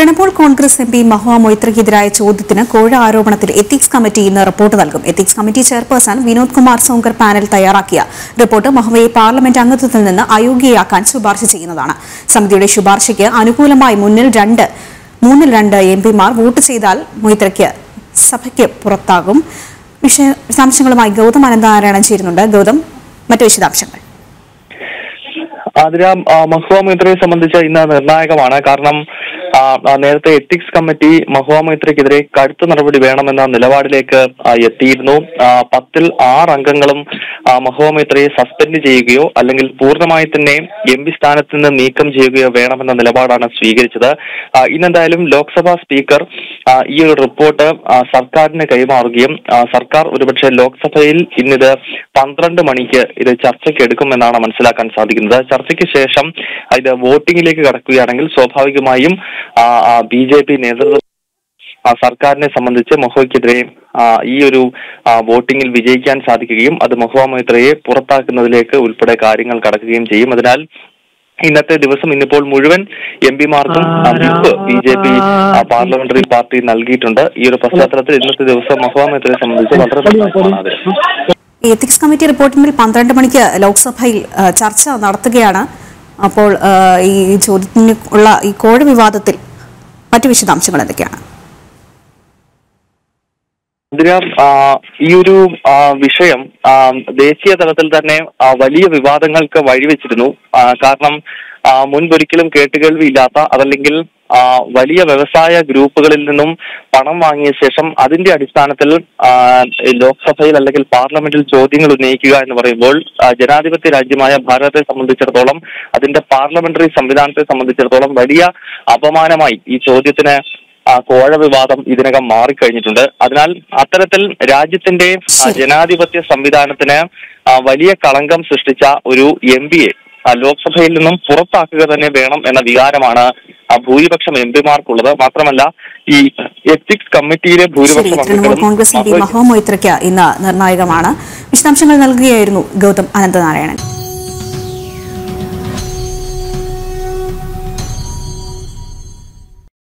Trinamool Congress M P Mahua മൊയ്ത്രയ്ക്കെതിരായ ചോദ്യത്തിന് കോഴ ആരോപണത്തിൽ എത്തിക്സ് കമ്മിറ്റി ഇന്ന് റിപ്പോർട്ട് നൽകും ethics committee chairperson Vinod Kumar Sonkar panel തയ്യാറാക്കിയ റിപ്പോർട്ട് മഹുവയെ പാർലമെന്റ് അംഗത്വത്തിൽ നിന്ന് അയോഗ്യയാക്കാൻ ശുപാർശ ചെയ്യുന്നതാണ് സമിതിയുടെ ശുപാർശയ്ക്ക് അനുകൂലമായി മുന്നിൽ രണ്ട് മൂന്നിൽ രണ്ട് എം പിമാർ വോട്ട് ചെയ്താൽ മൊയ്ത്രയ്ക്ക് സഭയ്ക്ക് പുറത്താകും വിഷയ വിശദാംശങ്ങളുമായി ഗൗതം അനന്തനാരായണൻ ചേരുന്നുണ്ട് ഗൗതം മറ്റു വിശദാംശങ്ങൾ ആതിര മഹുവ മൈത്രയെ സംബന്ധിച്ച് ഇന്ന് നിർണായകമാണ് കാരണം ആ, ആ, നേരത്തെ എത്തിക്സ് കമ്മിറ്റി മഹുവ മൈത്രയ്ക്കെതിരെ കടുത്ത നടപടി വേണമെന്ന നിലപാടിലേക്ക് ആ, എത്തിയിരുന്നു ആ, പത്തിൽ ആറ് അംഗങ്ങളും ആ, മഹുവ മൈത്രയെ സസ്പെൻഡ് ചെയ്യുകയോ അല്ലെങ്കിൽ പൂർണ്ണമായി തന്നെ എം പി സ്ഥാനത്ത് നിന്ന് നീക്കം ചെയ്യുകയോ വേണമെന്ന നിലപാടാണ് സ്വീകരിച്ചത് ആ, ഇന്നെന്തായാലും ലോക്സഭാ സ്പീക്കർ ആ, ഈ ഒരു റിപ്പോർട്ട് ആ, സർക്കാരിന് കൈമാറുകയും ആ, സർക്കാർ ഒരുപക്ഷെ ലോക്സഭയിൽ ഇന്നിത് പന്ത്രണ്ട് മണിക്ക് ഇത് ചർച്ചയ്ക്ക് എടുക്കുമെന്നാണ് മനസ്സിലാക്കാൻ സാധിക്കുന്നത് ചർച്ചയ്ക്ക് ശേഷം ഇത് വോട്ടിംഗിലേക്ക് കടക്കുകയാണെങ്കിൽ സ്വാഭാവികമായും ബി ജെ പി നേതൃത്വം ആ, സർക്കാരിനെ സംബന്ധിച്ച് മൊഹോയ്ക്കെതിരെ ആ, ഈ ഒരു ആ, വോട്ടിംഗിൽ വിജയിക്കാൻ സാധിക്കുകയും അത് മൊഹുവ മൈത്രയെ പുറത്താക്കുന്നതിലേക്ക് ഉൾപ്പെടെ കാര്യങ്ങൾ കടക്കുകയും ചെയ്യും അതിനാൽ ഇന്നത്തെ ദിവസം ഇന്നിപ്പോൾ മുഴുവൻ എം പിമാർക്കും whip B J P parliamentary party നൽകിയിട്ടുണ്ട് ഈ ഒരു പശ്ചാത്തലത്തിൽ ഇന്നത്തെ ദിവസം മഹുവ മൈത്രയെ സംബന്ധിച്ച് വളരെ നിർണായകമാണ് അത്. ഈ എത്തിക്സ് കമ്മിറ്റി റിപ്പോർട്ടിന്മേൽ പന്ത്രണ്ട് മണിക്ക് ലോക്സഭയിൽ ആ, ചർച്ച നടത്തുകയാണ് അപ്പോൾ ആ, ഈ ചോദ്യത്തിന് ഉള്ള ഈ കോഴ വിവാദത്തിൽ മറ്റു വിശദാംശങ്ങൾ എന്തൊക്കെയാണ് ഇന്ദിര ആ, ഈ ഒരു ആ, വിഷയം ആ, ദേശീയ തലത്തിൽ തന്നെ ആ, വലിയ വിവാദങ്ങൾക്ക് വഴിവെച്ചിരുന്നു ആ, കാരണം ആ, മുൻപൊരിക്കലും കേട്ടുകേൾവിയില്ലാത്ത അതല്ലെങ്കിൽ ആ, വലിയ വ്യവസായ ഗ്രൂപ്പുകളിൽ നിന്നും പണം വാങ്ങിയ ശേഷം അതിന്റെ അടിസ്ഥാനത്തിൽ ആ, ലോക്സഭയിൽ അല്ലെങ്കിൽ പാർലമെന്റിൽ ചോദ്യങ്ങൾ ഉന്നയിക്കുക എന്ന് പറയുമ്പോൾ ആ, ജനാധിപത്യ രാജ്യമായ ഭാരതത്തെ സംബന്ധിച്ചിടത്തോളം അതിന്റെ പാർലമെന്ററി സംവിധാനത്തെ സംബന്ധിച്ചിടത്തോളം വലിയ അപമാനമായി ഈ ചോദ്യത്തിന് ആ കോഴ വിവാദം ഇതിനകം മാറിക്കഴിഞ്ഞിട്ടുണ്ട് അതിനാൽ അത്തരത്തിൽ രാജ്യത്തിന്റെ ആ, ജനാധിപത്യ സംവിധാനത്തിന് ആ, വലിയ കളങ്കം സൃഷ്ടിച്ച ഒരു എം പിയെ ലോക്സഭയിൽ നിന്നും പുറത്താക്കുക തന്നെ വേണം എന്ന വികാരമാണ് ആ ഭൂരിപക്ഷം എം പിമാർക്കുള്ളത് മാത്രമല്ല ഈ എത്തിക്സ് കമ്മിറ്റിയിലെ ശരി ഭൂരിപക്ഷം തൃണമൂൽ അംഗങ്ങളും കോൺഗ്രസ് എം പി മഹുവ- മഹോ മൊയ്ത്രയ്ക്ക് ഇന്ന് നിർണായകമാണ് വിശദാംശങ്ങൾ നൽകുകയായിരുന്നു ഗൗതം അനന്തനാരായണൻ